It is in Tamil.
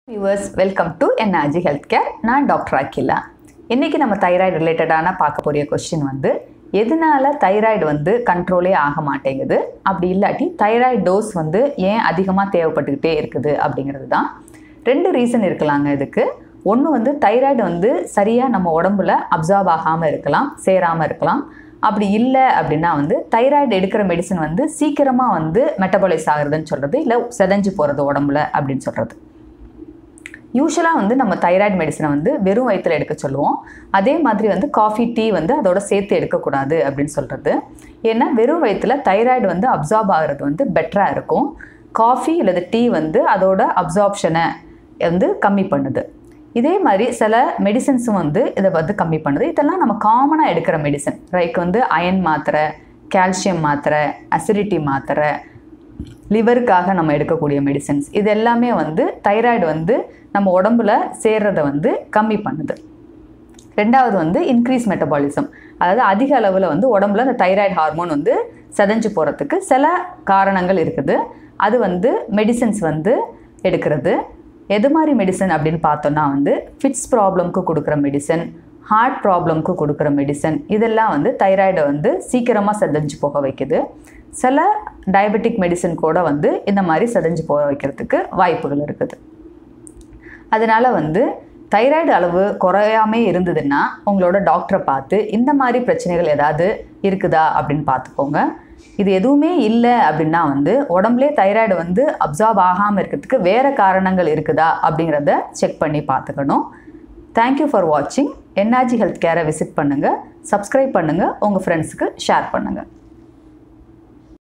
viewers welcome to NRG health care நான் டாக்டர் அகிலா இன்றைக்கி நம்ம தைராய்டு ரிலேட்டடான பார்க்க போகிற கொஸ்டின் வந்து எதனால தைராய்டு வந்து கண்ட்ரோலே ஆக மாட்டேங்குது அப்படி இல்லாட்டி தைராய்டு டோஸ் வந்து ஏன் அதிகமாக தேவைப்பட்டுக்கிட்டே இருக்குது அப்படிங்கிறது தான் ரெண்டு ரீசன் இருக்கலாங்க இதுக்கு ஒன்று வந்து தைராய்டு வந்து சரியாக நம்ம உடம்புல அப்சார்ப் ஆகாமல் இருக்கலாம் சேராமல் இருக்கலாம் அப்படி இல்லை அப்படின்னா வந்து தைராய்டு எடுக்கிற மெடிசன் வந்து சீக்கிரமாக வந்து மெட்டபாலைஸ் ஆகுறதுன்னு சொல்கிறது இல்லை செதஞ்சு போகிறது உடம்புல அப்படின்னு சொல்கிறது யூஸ்வலாக வந்து நம்ம தைராய்டு மெடிசனை வந்து வெறும் வயிற்றில் எடுக்க சொல்லுவோம் அதே மாதிரி வந்து காஃபி டீ வந்து அதோட சேர்த்து எடுக்கக்கூடாது அப்படின்னு சொல்கிறது ஏன்னா வெறும் வயிற்றில் தைராய்டு வந்து அப்சார்ப் ஆகிறது வந்து பெட்டராக இருக்கும் காஃபி அல்லது டீ வந்து அதோட அப்சார்ப்ஷனை வந்து கம்மி பண்ணுது இதே மாதிரி சில மெடிசன்ஸும் வந்து இதை வந்து கம்மி பண்ணுது இதெல்லாம் நம்ம காமனாக எடுக்கிற மெடிசன் லைக் வந்து அயன் மாத்திரை கால்சியம் மாத்திரை அசிடிட்டி மாத்திரை லிவருக்காக நம்ம எடுக்கக்கூடிய மெடிசன்ஸ் இது எல்லாமே வந்து தைராய்டு வந்து நம்ம உடம்புல சேர்றதை வந்து கம்மி பண்ணுது ரெண்டாவது வந்து இன்க்ரீஸ் மெட்டபாலிசம் அதாவது அதிக அளவில் வந்து உடம்புல அந்த தைராய்டு ஹார்மோன் வந்து செதஞ்சு போகிறதுக்கு சில காரணங்கள் இருக்குது அது வந்து மெடிசன்ஸ் வந்து எடுக்கிறது எது மாதிரி மெடிசன் அப்படின்னு பார்த்தோன்னா வந்து ஃபிட்ஸ் ப்ராப்ளம்க்கு கொடுக்குற மெடிசன் ஹார்ட் ப்ராப்ளம்க்கு கொடுக்குற மெடிசன் இதெல்லாம் வந்து தைராய்டை வந்து சீக்கிரமாக செதஞ்சு போக வைக்குது சில டயபெட்டிக் மெடிசன் கூட வந்து இந்த மாதிரி செதஞ்சு போக வைக்கிறதுக்கு வாய்ப்புகள் இருக்குது அதனால் வந்து தைராய்டு அளவு குறையாமே இருந்ததுன்னா உங்களோட டாக்டரை பார்த்து இந்த மாதிரி பிரச்சனைகள் ஏதாவது இருக்குதா அப்படின்னு பார்த்துக்கோங்க இது எதுவுமே இல்லை அப்படின்னா வந்து உடம்புலே தைராய்டு வந்து அப்சார்ப் ஆகாமல் இருக்கிறதுக்கு வேறு காரணங்கள் இருக்குதா அப்படிங்கிறத செக் பண்ணி பார்த்துக்கணும் தேங்க்யூ ஃபார் வாட்சிங் என்ஆர்ஜி ஹெல்த் கேரை விசிட் பண்ணுங்கள் சப்ஸ்கிரைப் பண்ணுங்கள் உங்கள் ஃப்ரெண்ட்ஸுக்கு ஷேர் பண்ணுங்கள்